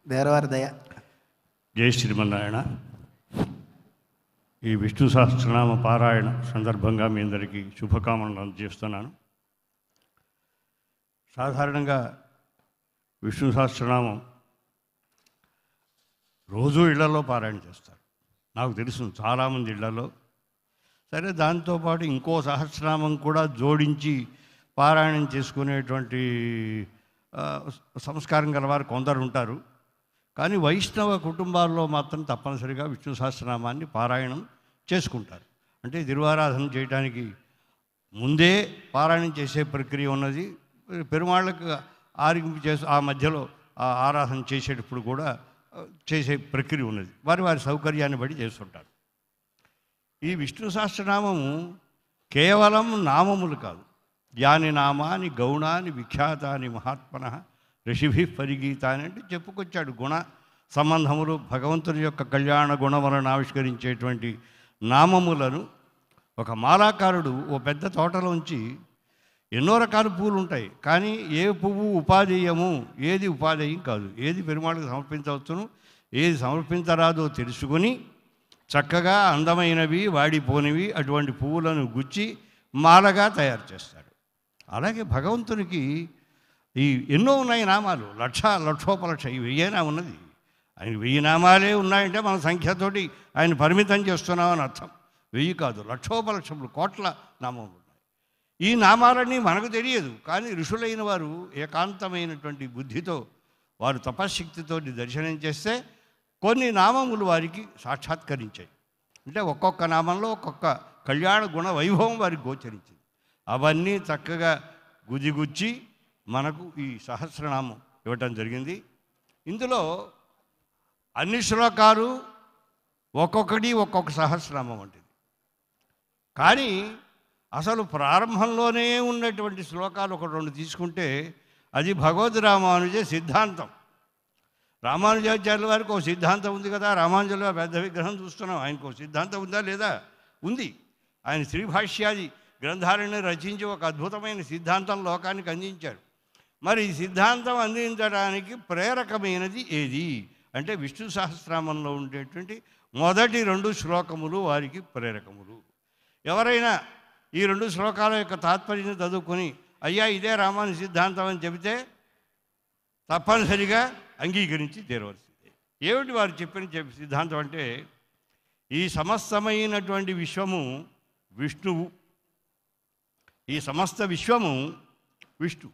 దేవవారి దయ జై శ్రీమన్నారాయణ ఈ విష్ణు సహస్రనామ పారాయణ సందర్భంగా మీ అందరికీ శుభకామనలు అందజేస్తున్నాను సాధారణంగా విష్ణు సహస్రనామం రోజూ ఇళ్లలో పారాయణ చేస్తారు నాకు తెలుసు చాలామంది ఇళ్లలో సరే దాంతోపాటు ఇంకో సహస్రనామం కూడా జోడించి పారాయణం చేసుకునేటువంటి ఆ, సంస్కారం గలవారు కొందరు ఉంటారు కానీ వైష్ణవ కుటుంబాల్లో మాత్రం తప్పనిసరిగా విష్ణు సహస్రనామాన్ని పారాయణం చేసుకుంటారు అంటే తిరువారాధన చేయడానికి ముందే పారాయణం చేసే ప్రక్రియ ఉన్నది పెరుమాళ్ళకు ఆరింపు చేసి ఆ మధ్యలో ఆ ఆరాధన చేసేటప్పుడు కూడా ఆ, చేసే ప్రక్రియ ఉన్నది వారి వారి సౌకర్యాన్ని బట్టి చేస్తుంటారు ఈ విష్ణు సహస్రనామము కేవలం నామములు కాదు యాని నామాని గౌణాని విఖ్యాతాని మహాత్మన ఋషిభి పరిగీతాని అంటే చెప్పుకొచ్చాడు గుణ సంబంధములు భగవంతుని యొక్క కళ్యాణ గుణములను ఆవిష్కరించేటువంటి నామములను ఒక మాలాకారుడు ఓ పెద్ద తోటలోంచి ఎన్నో రకాల పువ్వులు ఉంటాయి కానీ ఏ పువ్వు ఉపాధేయము ఏది ఉపాధేయం కాదు ఏది పెరుమాళ్ళకి సమర్పించవచ్చును ఏది సమర్పించరాదో తెలుసుకొని చక్కగా అందమైనవి వాడిపోనివి అటువంటి పువ్వులను గుచ్చి మాలగా తయారు చేస్తాడు అలాగే భగవంతునికి ఈ ఎన్నో ఉన్నాయి నామాలు లక్ష లక్షోపలక్ష ఈ వెయ్యేనా ఉన్నది ఆయన వెయ్యి నామాలే ఉన్నాయంటే మన సంఖ్యతోటి ఆయన పరిమితం చేస్తున్నామని అర్థం వెయ్యి కాదు లక్షోపలక్షములు కోట్ల నామములు ఉన్నాయి ఈ నామాలన్నీ మనకు తెలియదు కానీ ఋషులైన వారు ఏకాంతమైనటువంటి బుద్ధితో వారు తపశ్శక్తితో దర్శనం చేస్తే కొన్ని నామములు వారికి సాక్షాత్కరించాయి అంటే ఒక్కొక్క నామంలో ఒక్కొక్క కళ్యాణ గుణ వైభవం వారికి గోచరించింది అవన్నీ చక్కగా గుజిగుచ్చి మనకు ఈ సహస్రనామం ఇవ్వటం జరిగింది ఇందులో అన్ని శ్లోకాలు ఒక్కొక్కటి ఒక్కొక్క సహస్రనామం వంటిది కానీ అసలు ప్రారంభంలోనే ఉన్నటువంటి శ్లోకాలు ఒక రెండు తీసుకుంటే అది భగవద్ రామానుజ సిద్ధాంతం రామానుజాచార్యుల వారికి ఒక సిద్ధాంతం ఉంది కదా రామానుజుల వారి పెద్ద విగ్రహం చూస్తున్నాం ఆయనకు ఒక సిద్ధాంతం ఉందా లేదా ఉంది ఆయన శ్రీభాష్యాది గ్రంథాలను రచించి ఒక అద్భుతమైన సిద్ధాంతం లోకానికి అందించారు మరి ఈ సిద్ధాంతం అందించడానికి ప్రేరకమైనది ఏది అంటే విష్ణు సహస్రామంలో ఉండేటువంటి మొదటి రెండు శ్లోకములు వారికి ప్రేరకములు ఎవరైనా ఈ రెండు శ్లోకాల యొక్క తాత్పర్యం చదువుకొని అయ్యా ఇదే రామాను సిద్ధాంతం అని చెబితే తప్పనిసరిగా అంగీకరించి తీరవలసిందే ఏమిటి వారు చెప్పిన చెప్పి సిద్ధాంతం అంటే ఈ సమస్తమైనటువంటి విశ్వము విష్ణువు ఈ సమస్త విశ్వము విష్ణు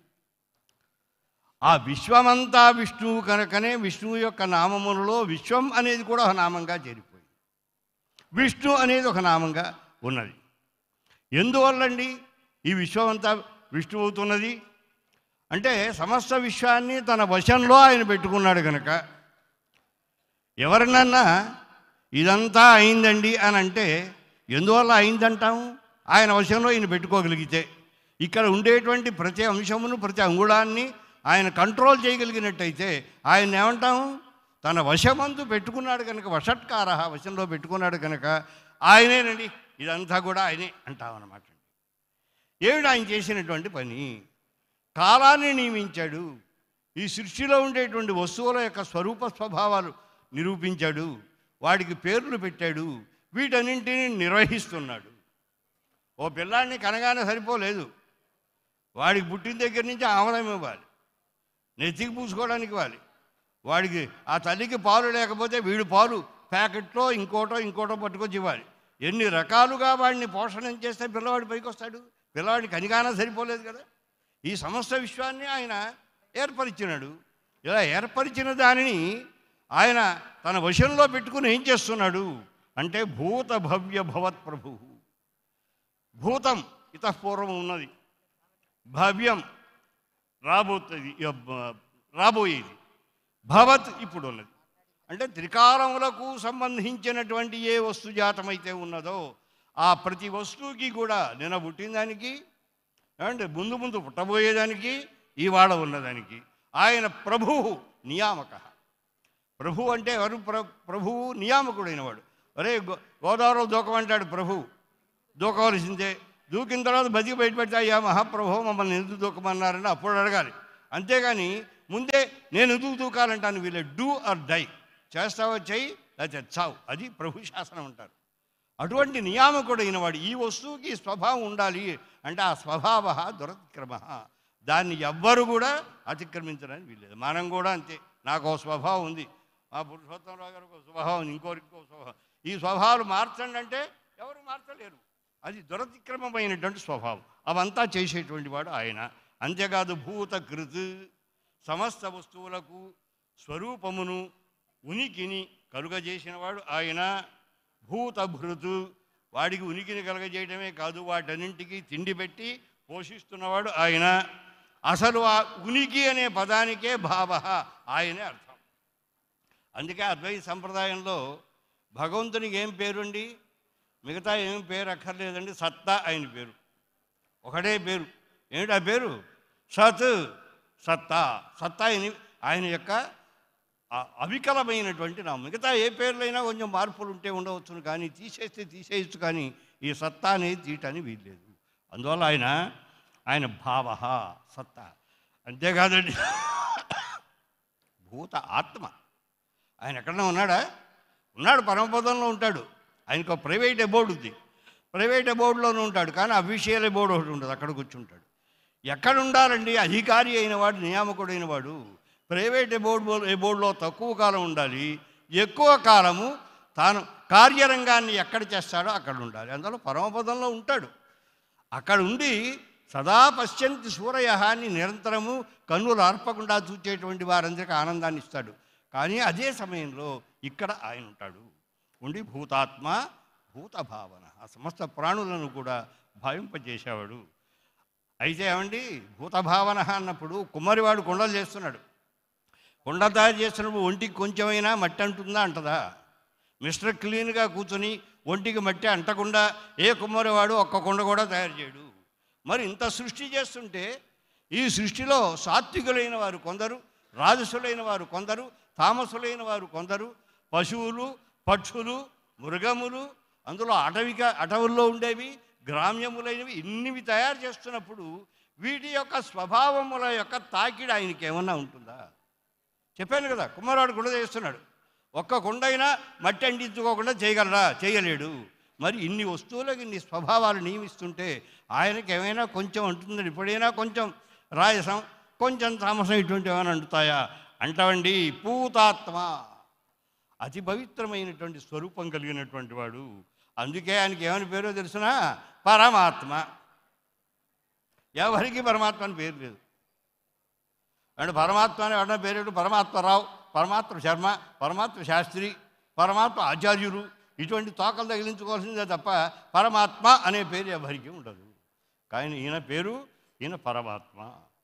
ఆ విశ్వమంతా విష్ణువు కనుకనే విష్ణువు యొక్క నామములలో విశ్వం అనేది కూడా ఒక నామంగా చేరిపోయింది విష్ణు అనేది ఒక నామంగా ఉన్నది ఎందువల్లండి ఈ విశ్వం అంతా విష్ణు అవుతున్నది అంటే సమస్త విశ్వాన్ని తన వశంలో ఆయన పెట్టుకున్నాడు కనుక ఎవరినన్నా ఇదంతా అయిందండి అని అంటే ఎందువల్ల అయిందంటాము ఆయన వశంలో ఈయన పెట్టుకోగలిగితే ఇక్కడ ఉండేటువంటి ప్రతి అంశమును ప్రతి అంగుళాన్ని ఆయన కంట్రోల్ చేయగలిగినట్టయితే ఆయన ఏమంటాము తన వశమందు పెట్టుకున్నాడు కనుక వషట్కార వశంలో పెట్టుకున్నాడు కనుక ఆయనేనండి ఇదంతా కూడా ఆయనే అంటామన్నమాట ఏమిటి ఆయన చేసినటువంటి పని కాలాన్ని నియమించాడు ఈ సృష్టిలో ఉండేటువంటి వస్తువుల యొక్క స్వరూప స్వభావాలు నిరూపించాడు వాడికి పేర్లు పెట్టాడు వీటన్నింటినీ నిర్వహిస్తున్నాడు ఓ పిల్లాడిని కనగానే సరిపోలేదు వాడికి పుట్టిన దగ్గర నుంచి ఆమదం ఇవ్వాలి నెత్తికి పూసుకోవడానికి ఇవ్వాలి వాడికి ఆ తల్లికి పాలు లేకపోతే వీడు పాలు ప్యాకెట్లో ఇంకోటో ఇంకోటో పట్టుకొచ్చి ఇవ్వాలి ఎన్ని రకాలుగా వాడిని పోషణం చేస్తే పిల్లవాడి పైకి వస్తాడు పిల్లవాడికి కనిగానే సరిపోలేదు కదా ఈ సమస్త విశ్వాన్ని ఆయన ఏర్పరిచినాడు ఇలా ఏర్పరిచిన దానిని ఆయన తన వశంలో పెట్టుకుని ఏం చేస్తున్నాడు అంటే భూత భవ్య భవత్ ప్రభు భూతం ఇతపూర్వం ఉన్నది భవ్యం రాబోతుంది ఇక బ- రాబోయేది భవత్ ఇప్పుడు ఉన్నది అంటే త్రికాలములకు సంబంధించినటువంటి ఏ వస్తు జాతమైతే ఉన్నదో ఆ ప్రతి వస్తువుకి కూడా నిన్న పుట్టిన దానికి అంటే ముందు ముందు పుట్టబోయేదానికి ఇవాళ ఉన్నదానికి ఆయన ప్రభువు నియామక ప్రభు అంటే ఎవరు ప్ర ప్రభువు నియామకుడైన వాడు అరే గో గోదావరిలో దూకమంటాడు ప్రభు దూకవలసిందే దూకిన తర్వాత బతికి బయటపెడితే అయ్యా మహాప్రభు మమ్మల్ని ఎందుకు దూకమన్నారని అప్పుడు అడగాలి అంతేగాని ముందే నేను ఎదుగు దూకాలంటాను వీళ్ళే డూ ఆర్ డై చేస్తావో చెయ్యి లేకపోతే చావు అది ప్రభు శాసనం అంటారు అటువంటి నియామకుడైన వాడు ఈ వస్తువుకి ఈ స్వభావం ఉండాలి అంటే ఆ స్వభావ దురతిక్రమ దాన్ని ఎవ్వరు కూడా అతిక్రమించడానికి వీల్లేదు మనం కూడా అంతే నాకు ఒక స్వభావం ఉంది మా పురుషోత్తమరావు గారికి ఒక స్వభావం ఉంది, ఇంకోరికి ఇంకో స్వభావం ఈ స్వభావాలు మార్చండి అంటే ఎవరు మార్చలేరు అది దురతిక్రమమైనటువంటి స్వభావం అవంతా చేసేటువంటి వాడు ఆయన అంతేకాదు భూత కృత్ సమస్త వస్తువులకు స్వరూపమును ఉనికిని కలుగజేసిన వాడు ఆయన భూతభృతు వాడికి ఉనికిని కలగజేయడమే కాదు వాటన్నింటికి తిండి పెట్టి పోషిస్తున్నవాడు ఆయన అసలు ఆ ఉనికి అనే పదానికే భావ ఆయనే అర్థం అందుకే అద్వైత సంప్రదాయంలో భగవంతునికి ఏం పేరుండి మిగతా ఏం పేరు అక్కర్లేదండి సత్తా ఆయన పేరు ఒకటే పేరు ఏమిటి ఆ పేరు సత్ సత్తా సత్తా ఆయన ఆయన యొక్క ఆ- అవికలమైనటువంటి నా మిగతా ఏ పేర్లైనా కొంచెం మార్పులు ఉంటే ఉండవచ్చును కానీ తీసేస్తే తీసేయచ్చు కానీ ఈ సత్తా అనేది తీయటానికి వీల్లేదు అందువల్ల ఆయన ఆయన భావ సత్తా అంతేకాదండి భూత ఆత్మ ఆయన ఎక్కడన్నా ఉన్నాడా ఉన్నాడు పరమపదంలో ఉంటాడు ఆయనకు ఒక ప్రైవేట్ అబోర్డు ఉంది ప్రైవేట్ అబోర్డులోనే ఉంటాడు కానీ అఫీషియల్ అబోర్డు ఒకటి ఉంటుంది అక్కడ కూర్చుంటాడు ఎక్కడ ఉండాలండి అధికారి అయిన వాడు నియామకుడైన వాడు ప్రైవేట్ అబోర్డు అబోర్డులో తక్కువ కాలం ఉండాలి ఎక్కువ కాలము తాను కార్యరంగాన్ని ఎక్కడ చేస్తాడో అక్కడ ఉండాలి అందులో పరమపదంలో ఉంటాడు అక్కడ ఉండి సదా పశ్చంతి సూరయ అని నిరంతరము కన్నులు ఆర్పకుండా చూచేటువంటి వారందరికీ ఆనందాన్ని ఇస్తాడు కానీ అదే సమయంలో ఇక్కడ ఆయన ఉంటాడు ఉండి భూతాత్మ భూత భావన ఆ సమస్త ప్రాణులను కూడా భావింపజేసేవాడు అయితే ఏమండి భూత భావన అన్నప్పుడు కుమ్మరివాడు కుండలు చేస్తున్నాడు కుండ తయారు చేస్తున్నప్పుడు ఒంటికి కొంచెమైనా మట్టి అంటుందా అంటదా మిస్టర్ క్లీన్గా కూర్చుని ఒంటికి మట్టి అంటకుండా ఏ కుమ్మరివాడు ఒక్క కుండ కూడా తయారు చేయడు మరి ఇంత సృష్టి చేస్తుంటే ఈ సృష్టిలో సాత్వికులైన వారు కొందరు రాజసులైన వారు కొందరు తామసులైన వారు కొందరు పశువులు పక్షులు మృగములు అందులో అటవిక అటవుల్లో ఉండేవి గ్రామ్యములైనవి ఇన్నివి తయారు చేస్తున్నప్పుడు వీటి యొక్క స్వభావముల యొక్క తాకిడి ఆయనకి ఏమన్నా ఉంటుందా చెప్పాను కదా కుమారుడు కుండ చేస్తున్నాడు ఒక్క కుండైనా మట్టి అంటించుకోకుండా చేయగలరా చేయలేడు మరి ఇన్ని వస్తువులకు ఇన్ని స్వభావాలు నియమిస్తుంటే ఆయనకి ఏమైనా కొంచెం అంటుందని ఇప్పుడైనా కొంచెం రాయసం కొంచెం తామసం ఇటువంటి ఏమైనా అంటుతాయా అంటావండి పూతాత్మ అతి పవిత్రమైనటువంటి స్వరూపం కలిగినటువంటి వాడు అందుకే ఆయనకి ఏమని పేరో తెలుసునా పరమాత్మ ఎవరికి పరమాత్మ అని పేరు లేదు అంటే పరమాత్మ అని అన్న పేరేటు పరమాత్మరావు పరమాత్మ శర్మ పరమాత్మ శాస్త్రి పరమాత్మ ఆచార్యులు ఇటువంటి తోకలు తగిలించుకోవాల్సిందే తప్ప పరమాత్మ అనే పేరు ఎవరికి ఉండదు కానీ ఈయన పేరు ఈయన పరమాత్మ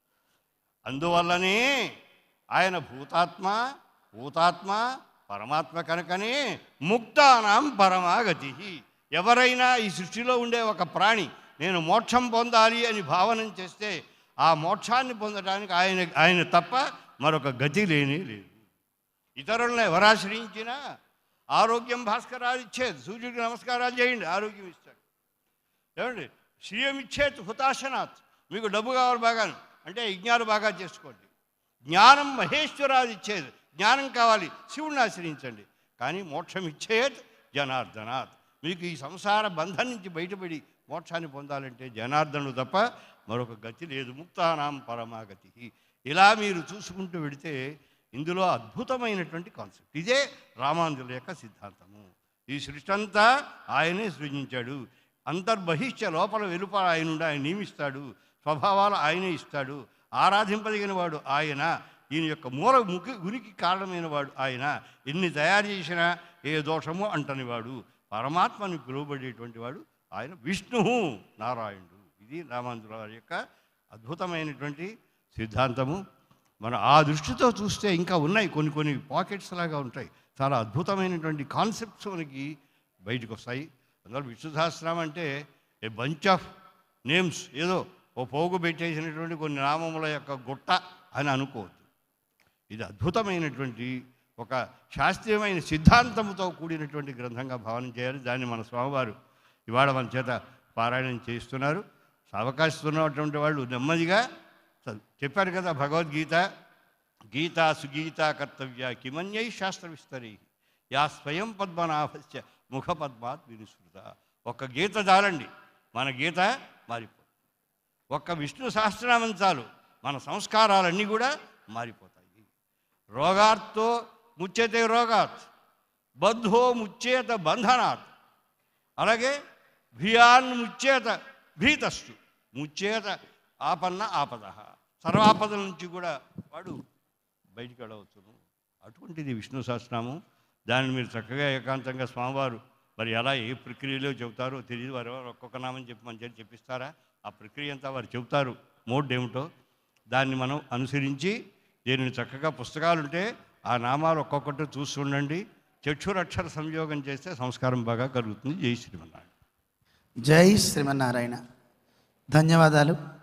అందువల్లనే ఆయన భూతాత్మ భూతాత్మ పరమాత్మ కనుకనే ముక్తానాం పరమాగతి ఎవరైనా ఈ సృష్టిలో ఉండే ఒక ప్రాణి నేను మోక్షం పొందాలి అని భావన చేస్తే ఆ మోక్షాన్ని పొందడానికి ఆయన ఆయన తప్ప మరొక గతి లేని లేదు ఇతరులను ఎవరు ఆశ్రయించినా ఆరోగ్యం భాస్కరాలు ఇచ్చేది సూర్యుడికి నమస్కారాలు చేయండి ఆరోగ్యం ఇస్తాడు ఏమండి శ్రీయం ఇచ్చేది హుతాశనాథ్ మీకు డబ్బు కావాలి బాగాను అంటే యజ్ఞాలు బాగా చేసుకోండి జ్ఞానం మహేశ్వరాలు ఇచ్చేది జ్ఞానం కావాలి శివుడిని ఆశ్రయించండి కానీ మోక్షం ఇచ్చేది జనార్దనాథ్ మీకు ఈ సంసార బంధం నుంచి బయటపడి మోక్షాన్ని పొందాలంటే జనార్దనుడు తప్ప మరొక గతి లేదు ముక్తానాం పరమాగతి ఇలా మీరు చూసుకుంటూ వెడితే ఇందులో అద్భుతమైనటువంటి కాన్సెప్ట్ ఇదే రామానుజుల యొక్క సిద్ధాంతము ఈ సృష్టి అంతా ఆయనే సృజించాడు అంతర్బహిష్ట లోపల వెలుపల ఆయన ఉండి ఆయన నియమిస్తాడు స్వభావాలు ఆయనే ఇస్తాడు ఆరాధింపదగిన వాడు ఆయన ఈయన యొక్క మూల ముఖి ఉనికి కారణమైన వాడు ఆయన ఎన్ని తయారు చేసినా ఏ దోషమో అంటని వాడు పరమాత్మని పిలువబడేటువంటి వాడు ఆయన విష్ణువు నారాయణుడు ఇది రామానుజుల వారి యొక్క అద్భుతమైనటువంటి సిద్ధాంతము మన ఆ దృష్టితో చూస్తే ఇంకా ఉన్నాయి కొన్ని కొన్ని పాకెట్స్ లాగా ఉంటాయి చాలా అద్భుతమైనటువంటి కాన్సెప్ట్స్ మనకి బయటకు వస్తాయి అందులో విష్ణు సహస్రనామం అంటే ఏ బంచ్ ఆఫ్ నేమ్స్ ఏదో ఓ పోగు పెట్టేసినటువంటి కొన్ని నామముల యొక్క గుట్ట అని అనుకోవద్దు ఇది అద్భుతమైనటువంటి ఒక శాస్త్రీయమైన సిద్ధాంతముతో కూడినటువంటి గ్రంథంగా భావన చేయాలి దాన్ని మన స్వామివారు ఇవాళ మన చేత పారాయణం చేస్తున్నారు అవకాశం ఉన్నటువంటి వాళ్ళు నెమ్మదిగా చదువు చెప్పారు కదా భగవద్గీత గీతా సుగీతా కర్తవ్య కిమన్యై శాస్త్ర విస్తరి యా స్వయం పద్మనాభస్య ముఖ పద్మాత్ వినుసృత ఒక్క గీత చాలండి మన గీత మారిపోతుంది ఒక్క విష్ణు సహస్రనామం చాలు మన సంస్కారాలన్నీ కూడా మారిపోతాయి రోగార్తో ముచ్యతే రోగాత్ బద్ధో ముచ్చేత బంధనాత్ అలాగే భియాన్ ముచ్చేత భీతస్తు ముచ్చేత ఆపన్న ఆపద సర్వాపదల నుంచి కూడా వాడు బయటికి వెళ్ళవచ్చును అటువంటిది విష్ణు సహస్రనామం దానిని మీరు చక్కగా ఏకాంతంగా స్వామివారు మరి ఎలా ఏ ప్రక్రియలో చెబుతారో తెలియదు వారు ఎవరు ఒక్కొక్క నామం చెప్పి మంచిగా చెప్పిస్తారా ఆ ప్రక్రియ అంతా వారు చెబుతారు మోడ్ ఏమిటో దాన్ని మనం అనుసరించి దీనిని చక్కగా పుస్తకాలు ఉంటే ఆ నామాలు ఒక్కొక్కటి చూస్తుండండి చక్షురక్షర సంయోగం చేస్తే సంస్కారం బాగా కలుగుతుంది జై శ్రీమన్నారాయణ జై శ్రీమన్నారాయణ ధన్యవాదాలు